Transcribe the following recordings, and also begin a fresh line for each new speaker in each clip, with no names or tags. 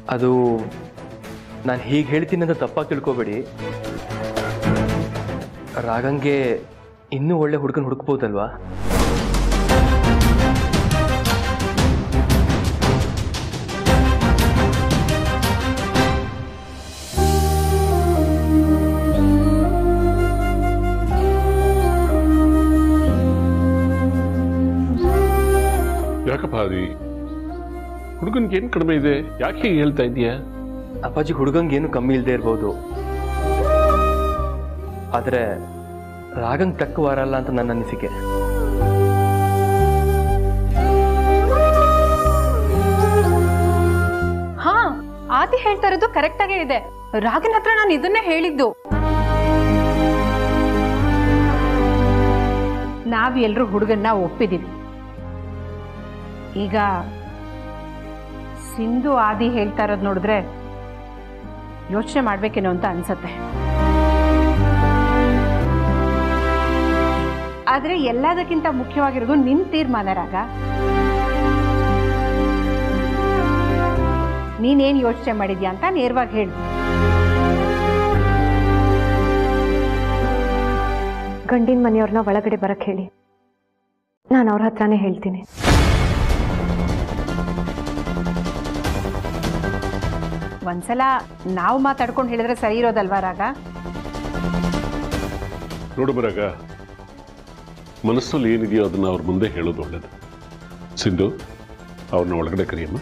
ಅದು ನಾನು ಹೀಗೆ ಹೇಳ್ತೀನಿ ಅಂತ ತಪ್ಪಾಗಿ ತಿಳ್ಕೊಬೇಡಿ ರಾಗಂಗೆ ಇನ್ನೂ ಒಳ್ಳೆ ಹುಡುಗನ ಹುಡುಕ್ಬೋದಲ್ವಾ
ಯಾಕಪ್ಪ ಅದು ಹುಡುಗನ್ಗೆ ಏನು ಕಡಿಮೆ ಇದೆ ಯಾಕೆ ಹೀಗೆ ಹೇಳ್ತಾ ಇದೀಯಾ
ಅಪ್ಪಾಜಿ ಹುಡುಗಂಗೆ ಏನು ಕಮ್ಮಿ ಇಲ್ಲದೆ ಇರ್ಬೋದು ಆದರೆ ರಾಗಂಗೆ ತಕ್ಕ ವಾರ ಅಲ್ಲ ಅಂತ ನನ್ನ ಅನಿಸಿಕೆ
ಹಾ ಆದಿ ಹೇಳ್ತಾ ಇರೋದು ಕರೆಕ್ಟ್ ಆಗೇ ಇದೆ ರಾಗನ್ ಹತ್ರ ನಾನು ಇದನ್ನೇ ಹೇಳಿದ್ದು ನಾವ್ ಎಲ್ರು ಹುಡುಗನ್ನ ಒಪ್ಪಿದೀವಿ ಈಗ ಸಿಂಧು ಆದಿ ಹೇಳ್ತಾ ಇರೋದು ನೋಡಿದ್ರೆ ಯೋಚನೆ ಮಾಡ್ಬೇಕೇನೋ ಅಂತ ಅನ್ಸತ್ತೆ ಆದ್ರೆ ಎಲ್ಲದಕ್ಕಿಂತ ಮುಖ್ಯವಾಗಿರೋದು ನಿನ್ ತೀರ್ಮಾನ ರಾಗ ನೀನೇನ್ ಯೋಚನೆ ಮಾಡಿದ್ಯಾ ಅಂತ ನೇರವಾಗಿ ಹೇಳು
ಗಂಡಿನ ಮನೆಯವ್ರನ್ನ ಒಳಗಡೆ ಬರಕ್ಕೆ ಹೇಳಿ ನಾನು ಅವ್ರ ಹತ್ರನೇ ಹೇಳ್ತೀನಿ
ಒಂದ್ಸಲ ನಾವು ಮಾತಾಡ್ಕೊಂಡು ಹೇಳಿದ್ರೆ ಸರಿ ಇರೋದಲ್ವಾ ರಾಗ
ನೋಡು ಬರಾಗ ಮನಸ್ಸಲ್ಲಿ ಏನಿದೆಯೋ ಅದನ್ನ ಅವ್ರ ಮುಂದೆ ಹೇಳೋದು ಒಳ್ಳೇದು ಸಿಂಧು ಅವ್ರನ್ನ ಒಳಗಡೆ ಕರಿಯಮ್ಮ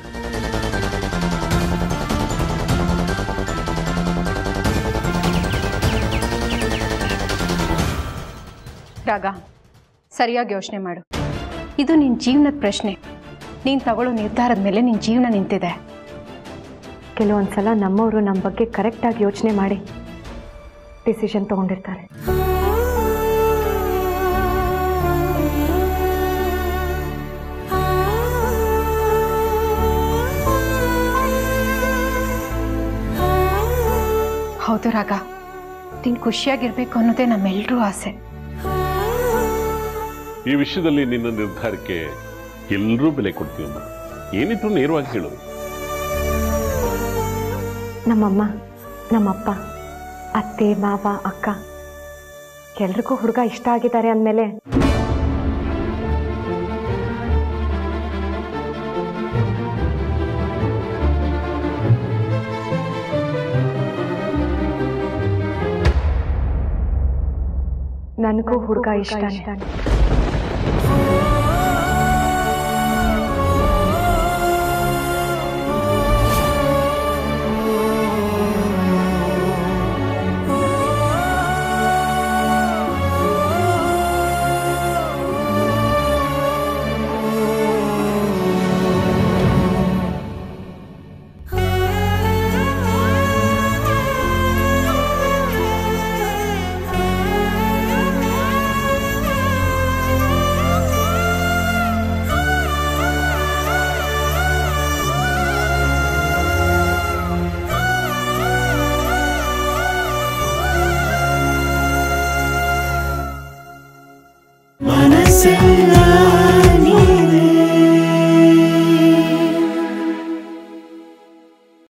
ರಾಗ ಸರಿಯಾಗಿ ಯೋಚನೆ ಮಾಡು ಇದು ನಿನ್ನ ಜೀವನದ ಪ್ರಶ್ನೆ ನೀನು ತಗೊಳ್ಳೋ ನಿರ್ಧಾರದ ಮೇಲೆ ನಿನ್ನ ಜೀವನ ನಿಂತಿದೆ
ಕೆಲವೊಂದ್ಸಲ ನಮ್ಮವರು ನಮ್ಮ ಬಗ್ಗೆ ಕರೆಕ್ಟಾಗಿ ಯೋಚನೆ ಮಾಡಿ ಡಿಸಿಷನ್ ತಗೊಂಡಿರ್ತಾರೆ
ಹೌದು ರಾಗ ನೀನು ಖುಷಿಯಾಗಿರ್ಬೇಕು ಅನ್ನೋದೇ ನಮ್ಮೆಲ್ಲರೂ ಆಸೆ
ಈ ವಿಷಯದಲ್ಲಿ ನಿನ್ನ ನಿರ್ಧಾರಕ್ಕೆ ಎಲ್ಲರೂ ಬೆಲೆ ಕೊಡ್ತೀವಮ್ಮ ಏನಿದ್ರು ನೇರವಾಗಿ ಹೇಳು
ನಮ್ಮಮ್ಮ ನಮ್ಮಪ್ಪ ಅತ್ತೆ ಮಾವ ಅಕ್ಕ ಎಲ್ರಿಗೂ ಹುಡುಗ ಇಷ್ಟ ಆಗಿದ್ದಾರೆ ಅಂದಮೇಲೆ ನನಗೂ ಹುಡುಗ ಇಷ್ಟ
ಮನಸ್ಸೆಲ್ಲ